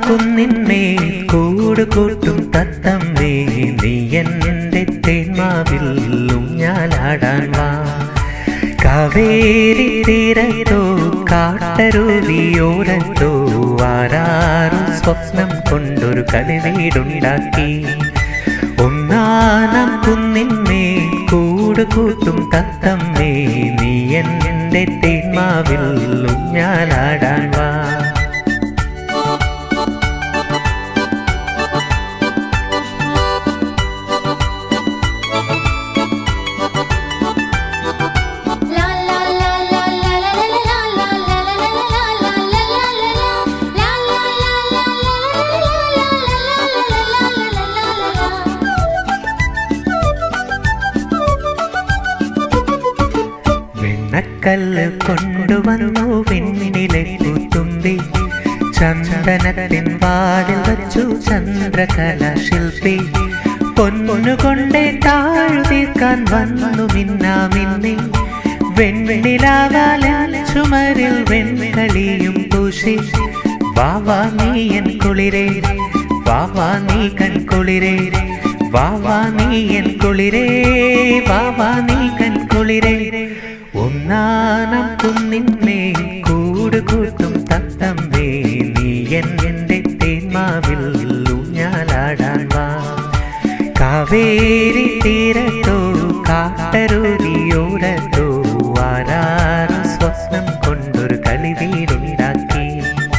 കുന്നിന്മേൽ കൂട് കൂട്ടും തത്തമ്മേ നീ എൻ്റെ തേന്മാവിൽ ഊഞ്ഞാലാടാൻ വാ കാവേരി തീരത്തോ കാട്ടരുവിയോരത്തോ ആരാറും സ്വപ്നം കൊണ്ടൊരു കളിവീടുണ്ടാക്കി ഒന്നാനം കുന്നിന്മേൽ കൂട് കൂട്ടും തത്തമ്മേ നീ എൻ്റെ തേന്മാവിൽ ഊഞ്ഞാലാടാൻ വാ La la la la la la la la la la la la la la la la la la വെണ്ണക്കല്ല് കൊണ്ടുവന്നു വെണ്ണിലെ പൂത്തുമ്പി ചന്ദനത്തിൻ വാതിൽ വച്ചു ചന്ദ്രകല ശില്പി പൊന്നുകൊണ്ടേ താഴു തീർക്കാൻ വന്നു മിന്നാ മിന്നി വെണ്ണിലാവാലൻ ചുമരിൽ വെൺകളിയും പൂശി വാവാ നീ എൻ കുളിരേ വാവാ നീ കൺ കുളിരേ വാവാ നീ എൻ കുളിരേ വാവാ നീ കൺ കുളിരേ ഒന്നാനം കുന്നിന്മേൽ കൂട് കൂട്ടും തത്തമ്മേ നീ എൻ്റെ തേന്മാവിൽ ഊഞ്ഞാലാടാൻ വാ കാവേരി തീരത്തോ കാട്ടരുവിയോരത്തോ ആരാറും സ്വപ്നം കൊണ്ടൊരു കളിവീടുണ്ടാക്കി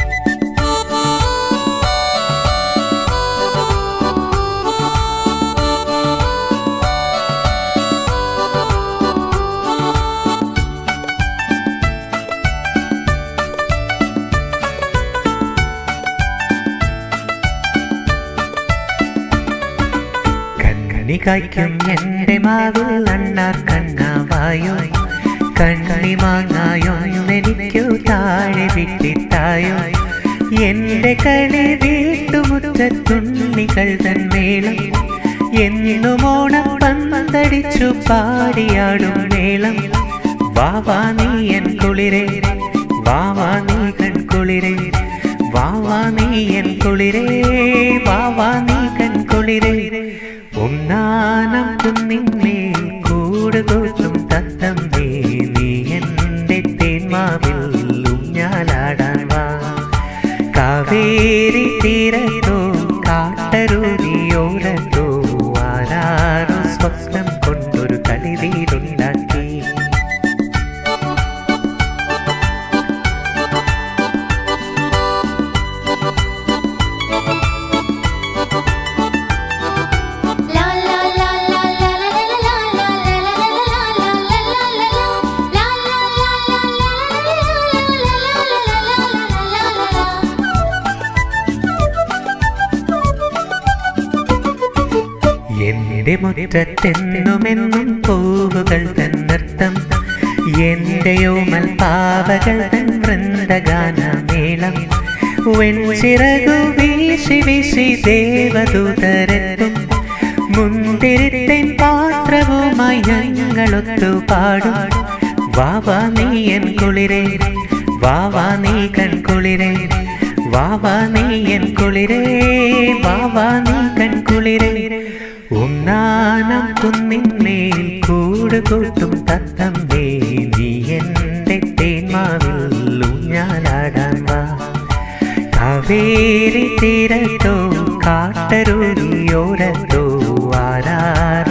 കണ്ണി കായ്ക്കും എൻ്റെ മാവിൽ അണ്ണാർ കണ്ണാവായോ കണ്ണി മാങ്ങായോ എനിക്കു താഴെ വിട്ടിത്തായോ എൻ്റെ കളി വീട്ടുമുറ്റത്തുണ്ണികൾ തൻ മേളം എന്നും ഓണപ്പന്തടിച്ചു പാടിയാടും മേളം വാവാ നീ എൻ കുളിരേ വാവാ നീ കൺ കുളിരേ വാവാ നീ എൻ കുളിരേ വാവാ നീ കൺ കുളിരേ ഒന്നാനം കുന്നിന്മേൽ കൂട് കൂട്ടും തത്തമ്മേ നീ എൻ്റെ തേന്മാവിൽ ഊഞ്ഞാലാടാൻ വാ കാവേരി തീരത്തോ കാട്ടരുവിയോരത്തോ ആരാറോ സ്വപ്നം കൊണ്ടൊരു കളിവീടുണ്ടാക്കി എന്റെ മുറ്റത്തെന്നുമെന്നും പൂവുകൾ തൻ നൃത്തം എന്റെയോമൽ പാവകൾ തൻ വൃന്ദഗാനമേളം വെൺചിറകു വീശി വീശി ദേവദൂതരെത്തും മുന്തിരിത്തേൻ പാത്രവുമായി ഞങ്ങളൊത്തു പാടും വാവാ നീ എൻ കുളിരേ വാവാ നീ കൺ കുളിരേ വാവാ നീ എൻ കുളിരേ വാവാ നീ കൺ കുളിരേ ഒന്നാനം കുന്നിന്മേൽ കൂട് കൂട്ടും തത്തമ്മേ നീ എൻ്റെ തേന്മാവിൽ ഊഞ്ഞാലാടാൻ വാ കാവേരി തീരത്തോ കാട്ടരുവിയോരത്തോ ആരാറ